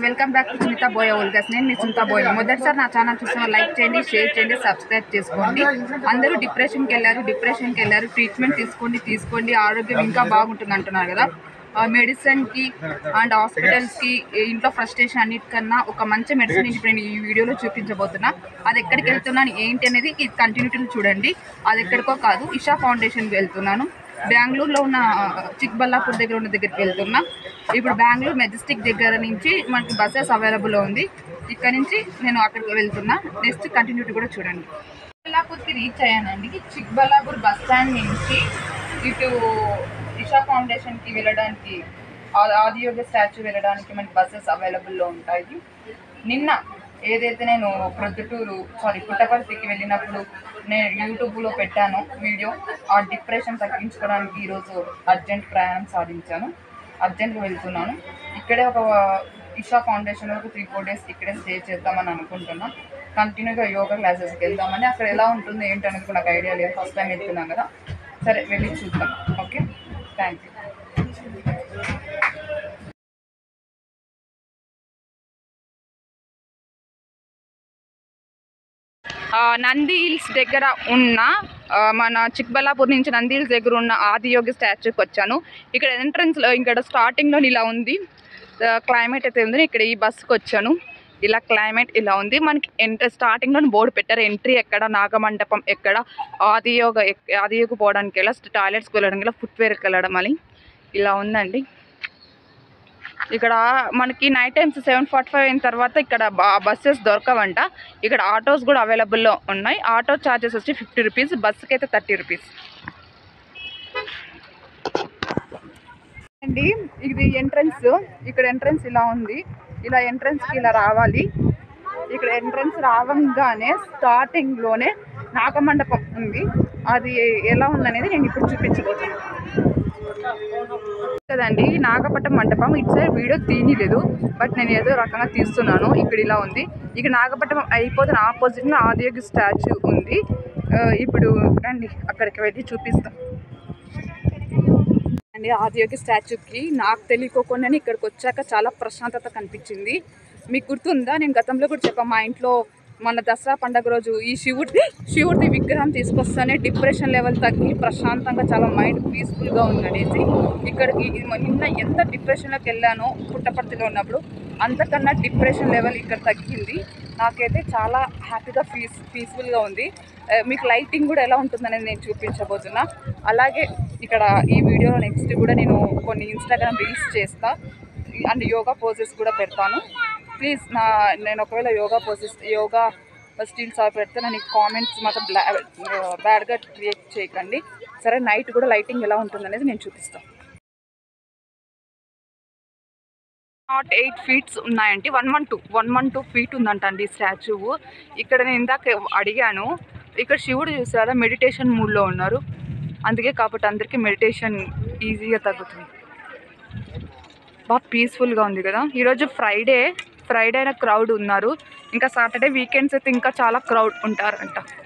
welcome back to Sunitha Boya vlogs నేను మీ సునీత బోయ మొదటిసారి నా ఛానల్ చూసిన లైక్ చేయండి షేర్ చేయండి సబ్స్క్రైబ్ చేసుకోండి అందరూ డిప్రెషన్కి వెళ్ళారు డిప్రెషన్కి వెళ్ళారు ట్రీట్మెంట్ తీసుకోండి తీసుకోండి ఆరోగ్యం ఇంకా బాగుంటుంది అంటున్నారు కదా మెడిసిన్కి అండ్ హాస్పిటల్స్కి ఇంట్లో ఫ్రస్ట్రేషన్ అన్నిటికన్నా ఒక మంచి మెడిసిన్ ఇప్పుడు నేను ఈ వీడియోలో చూపించబోతున్నా అది ఎక్కడికి వెళ్తున్నాను ఏంటి అనేది ఇది కంటిన్యూటీలో చూడండి అది ఎక్కడికో కాదు ఇషా ఫౌండేషన్కి వెళ్తున్నాను బెంగళూరులో ఉన్న చిక్బల్లాపూర్ దగ్గర ఉన్న దగ్గరికి వెళ్తున్నా ఇప్పుడు బెంగళూరు మెజెస్టిక్ దగ్గర నుంచి మనకి బస్సెస్ అవైలబుల్ ఉంది ఇక్కడ నుంచి నేను అక్కడికి వెళ్తున్నా నెక్స్ట్ కంటిన్యూటీ కూడా చూడండి చిక్బల్లాపూర్కి రీచ్ అయ్యానండి చిక్బల్లాపూర్ బస్ స్టాండ్ నుంచి ఇటు ఇషా ఫౌండేషన్కి వెళ్ళడానికి ఆ- ఆదియోగ స్టాచ్యూ వెళ్ళడానికి మనకి బస్సెస్ అవైలబుల్లో ఉంటాయి నిన్న ఏదైతే నేను ప్రొద్దుటూరు సారీ పుట్టపర్తికి వెళ్ళినప్పుడు నేను యూట్యూబ్లో పెట్టాను వీడియో ఆ డిప్రెషన్ తగ్గించుకోవడానికి ఈరోజు అర్జెంట్ ప్రయాణం సాధించాను అర్జెంట్గా వెళ్తున్నాను ఇక్కడే ఒక ఇషా ఫౌండేషన్ ఒక త్రీ ఫోర్ డేస్ ఇక్కడే స్టే చేద్దామని అనుకుంటున్నాను కంటిన్యూగా యోగా క్లాసెస్కి వెళ్దామని అక్కడ ఎలా ఉంటుంది ఏంటి అనేది కూడా నాకు ఐడియా లేదు ఫస్ట్ టైం వెళ్తున్నాం కదా సరే వెళ్ళి చూద్దాం ఓకే థ్యాంక్ యూ ఆ, నంది హిల్స్ దగ్గర ఉన్న ఆ, మన చిక్బల్లాపూర్ నుంచి నంది హిల్స్ దగ్గర ఉన్న ఆదియోగి స్టాచ్యూకి వచ్చాను ఇక్కడ ఎంట్రన్స్లో ఇక్కడ స్టార్టింగ్లో ఇలా ఉంది క్లైమేట్ అయితే ఉంది ఇక్కడ ఈ బస్కి వచ్చాను ఇలా క్లైమేట్ ఇలా ఉంది మనకి ఎంట్రీ స్టార్టింగ్లో బోర్డు పెట్టారు ఎంట్రీ ఎక్కడ నాగమండపం ఎక్కడ ఆదియోగ ఎక్- ఆదియోగ పోవడానికి ఎలా టాయిలెట్స్కి వెళ్ళడానికి ఎలా ఫుట్వేర్కి వెళ్ళడం అని ఇలా ఉందండి ఇక్కడ మనకి night times seven forty five అయిన తర్వాత ఇక్కడ బస్సెస్ దొరకవంట ఇక్కడ ఆటోస్ కూడా అవైలబుల్లో ఉన్నాయి ఆటో ఛార్జెస్ వచ్చి ఫిఫ్టీ రూపీస్ బస్సుకి అయితే థర్టీ రూపీస్ అండి ఇది ఎంట్రన్స్ ఇక్కడ ఎంట్రన్స్ ఇలా ఉంది ఇలా ఎంట్రన్స్కి ఇలా రావాలి ఇక్కడ ఎంట్రన్స్ రావంగానే స్టార్టింగ్లోనే నాగమండపం ఉంది అది ఎలా ఉందనేది నేను ఇప్పుడు చూపించబోతున్నాను కదండి నాగపట్నం మండపం ఇటు సైడ్ వీడియో తీయలేదు బట్ నేను ఏదో రకంగా తీస్తున్నాను ఇక్కడ ఇలా ఉంది ఇక నాగపట్నం అయిపోతున్న ఆపోజిట్లో ఆదియోగి స్టాచ్యూ ఉంది ఆ, ఇప్పుడు రండి అక్కడికి వెళ్ళి చూపిస్తాం అండి ఆదియోగి స్టాచ్యూకి నాకు తెలియకోకుండానే ఇక్కడికి వచ్చాక చాలా ప్రశాంతత కనిపించింది మీకు గుర్తుందా నేను గతంలో కూడా చెప్పాను మా ఇంట్లో మన దసరా పండగ రోజు ఈ శివుడి శివుడి విగ్రహం తీసుకొస్తేనే డిప్రెషన్ లెవెల్ తగ్గి ప్రశాంతంగా చాలా మైండ్ పీస్ఫుల్గా ఉందనేసి ఇక్కడికి ఇది మ- నిన్న ఎంత డిప్రెషన్లోకి వెళ్ళానో పుట్టపర్తిలో ఉన్నప్పుడు అంతకన్నా డిప్రెషన్ లెవెల్ ఇక్కడ తగ్గింది నాకైతే చాలా హ్యాపీగా పీస్ పీస్ఫుల్గా ఉంది ఆ, మీకు లైటింగ్ కూడా ఎలా ఉంటుందనేది నేను చూపించబోతున్నా అలాగే ఇక్కడ ఈ వీడియోలో నెక్స్ట్ కూడా నేను కొన్ని ఇన్స్టాగ్రామ్ రీల్స్ చేస్తా అండ్ యోగా పోజెస్ కూడా పెడతాను ప్లీజ్ నా నేను ఒకవేళ యోగా పోజెస్ యోగా స్టిల్స్ అవి పెడితే నేను కామెంట్స్ మాత్రం బ్లా బ్యాడ్గా క్రియేట్ చేయకండి సరే నైట్ కూడా లైటింగ్ ఎలా ఉంటుందనేది నేను చూపిస్తాను నాట్ ఎయిట్ ఫీట్స్ ఉన్నాయండి one one two one one two feet ఉందంట అండి స్టాచ్యూ ఇక్కడ నేను ఇందాక అడిగాను ఇక్కడ శివుడు చూసారా మెడిటేషన్ మూడ్లో ఉన్నారు అందుకే కాబట్టి అందరికీ మెడిటేషన్ ఈజీగా తగ్గుతుంది బాగా పీస్ఫుల్గా ఉంది కదా ఈరోజు ఫ్రైడే ఫ్రైడే అయినా క్రౌడ్ ఉన్నారు ఇంకా సాటర్డే వీకెండ్స్ అయితే ఇంకా చాలా క్రౌడ్ ఉంటారంట